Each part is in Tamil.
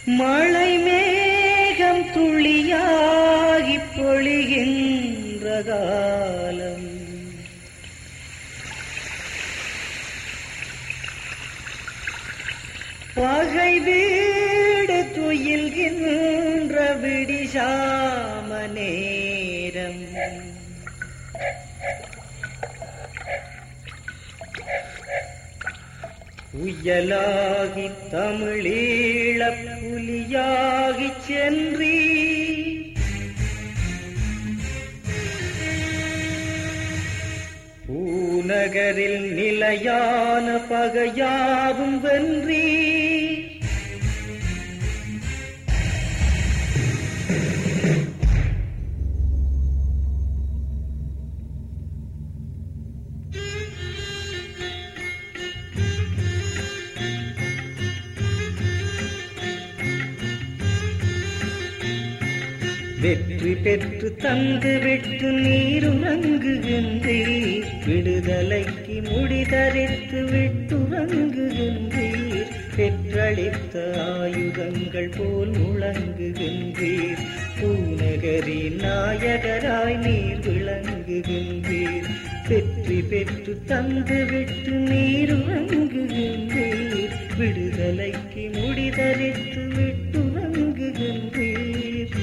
மழை மேகம் துளியாகி பொழிகின்ற காலம் பகை வீடு துயில்கின்ற விடிசாம நேரம் புயலாகி தமிழீழ புலியாகி சென்றீ பூநகரில் நிலையான பகையாவும் வென்றீ வெற்றி பெற்று தந்து விட்டு நீருறங்குகின்றீர் விடுதலைக்கு முடிதரித்து விட்டுறங்குகின்றீர் பெற்றளித்த ஆயுதங்கள் போல் முழங்குகின்றீர் பூநகரி நாயகராய் நீர் விளங்குகின்றீர் வெற்றி பெற்று தந்து விட்டு நீருறங்குகின்றீர் விடுதலைக்கு முடிதரித்து விட்டுறங்குகின்றீர்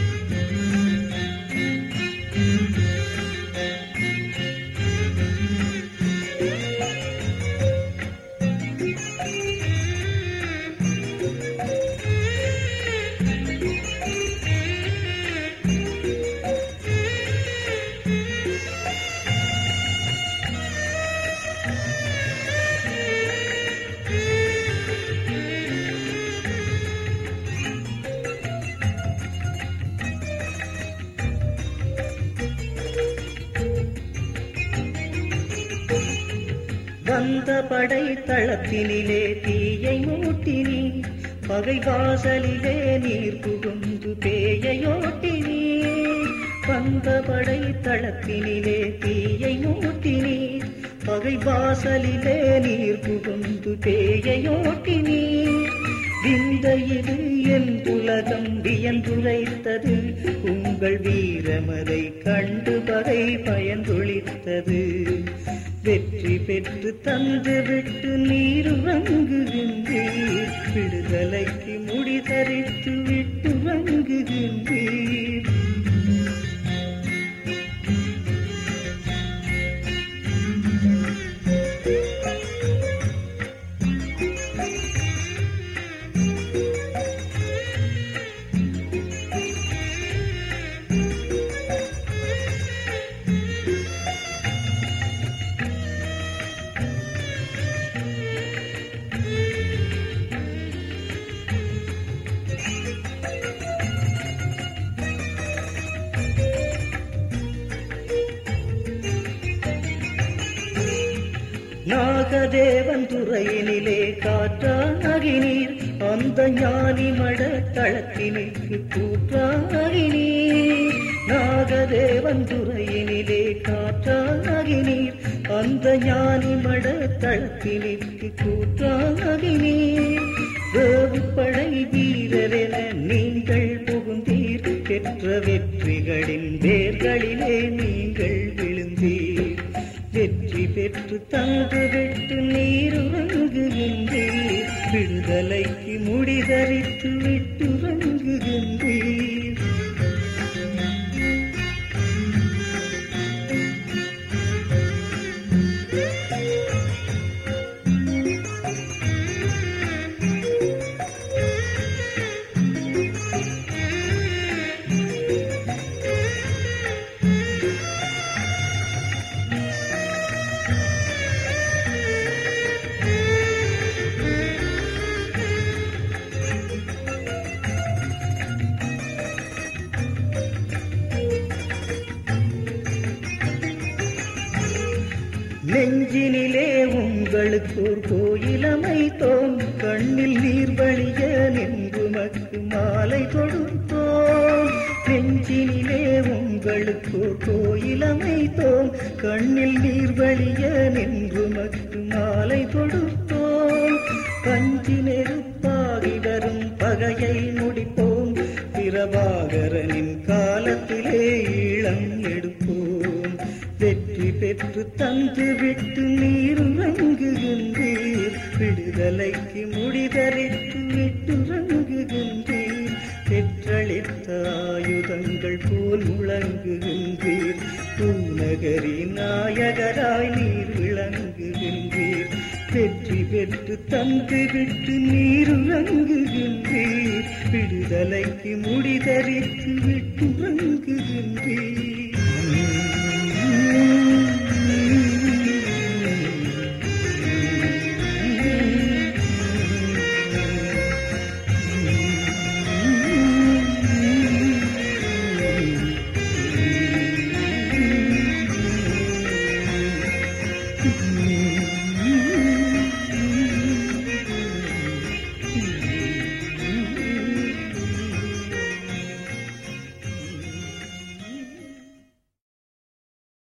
வந்த படை தளத்தினிலே தீயை மூட்டினி பகை வாசலிலே நீர் புகுந்து பேயையோட்டினி வந்த படை தளத்தினிலே தீயை மூட்டினி பகை வாசலிலே நீர் புகுந்து பேயையோட்டினி விந்த இது என் உலகம் வியந்துரைத்தது உங்கள் வீரமதை கண்டு பகை பயந்துளித்தது வெற்றி பெற்று தந்து விட்டு நீர் வங்குகின்றீர் விடுதலைக்கு முடிதரித்து விட்டு வங்குகின்றீர் நாகதேவன் துறையினிலே காற்றாகினீர் அந்த ஞானி மட தளத்தினுக்கு கூற்றாகினீர் நாகதேவன் துறையினிலே காற்றாகினீர் அந்த ஞானி மட தளத்தினுக்கு கூற்றாகினீர் வேவுப்படை வீரரென நீங்கள் புகுந்தீர் பெற்ற வெற்றிகளின் வேர்களிலே நீங்கள் விழுந்தீர் வெற்றி பெற்று தந்து விட்டு நீருறங்குகின்றீர் விடுதலைக்கு முடிதரித்து விட்டுறங்குகின்றீர் நெஞ்சினிலே உங்களுக்கு ஒரு கோயில் அமைத்தோம் கண்ணில் நீர் வழிய நின்றுமக்கு மாலை தொடுத்தோம் நெஞ்சினிலே உங்களுக்கு ஒரு கோயில் அமைத்தோம் கண்ணில் நீர் வழிய நின்றுமக்கு மாலை தொடுத்தோம் பஞ்சி நெருப்பாகி வரும் பகையை முடி தந்து விட்டு நீருறங்குகின்றீர் விடுதலைக்கு முடிதறித்து விட்டுறங்குகின்றீர் பெற்றளித்த ஆயுதங்கள் போல் முழங்குகின்றீர் பூநகரி நாயகராய் நீர் விளங்குகின்றீர் வெற்றி பெற்று தந்து விட்டு நீருறங்குகின்றீர் விடுதலைக்கு முடிதறித்து விட்டுறங்குகின்றீர்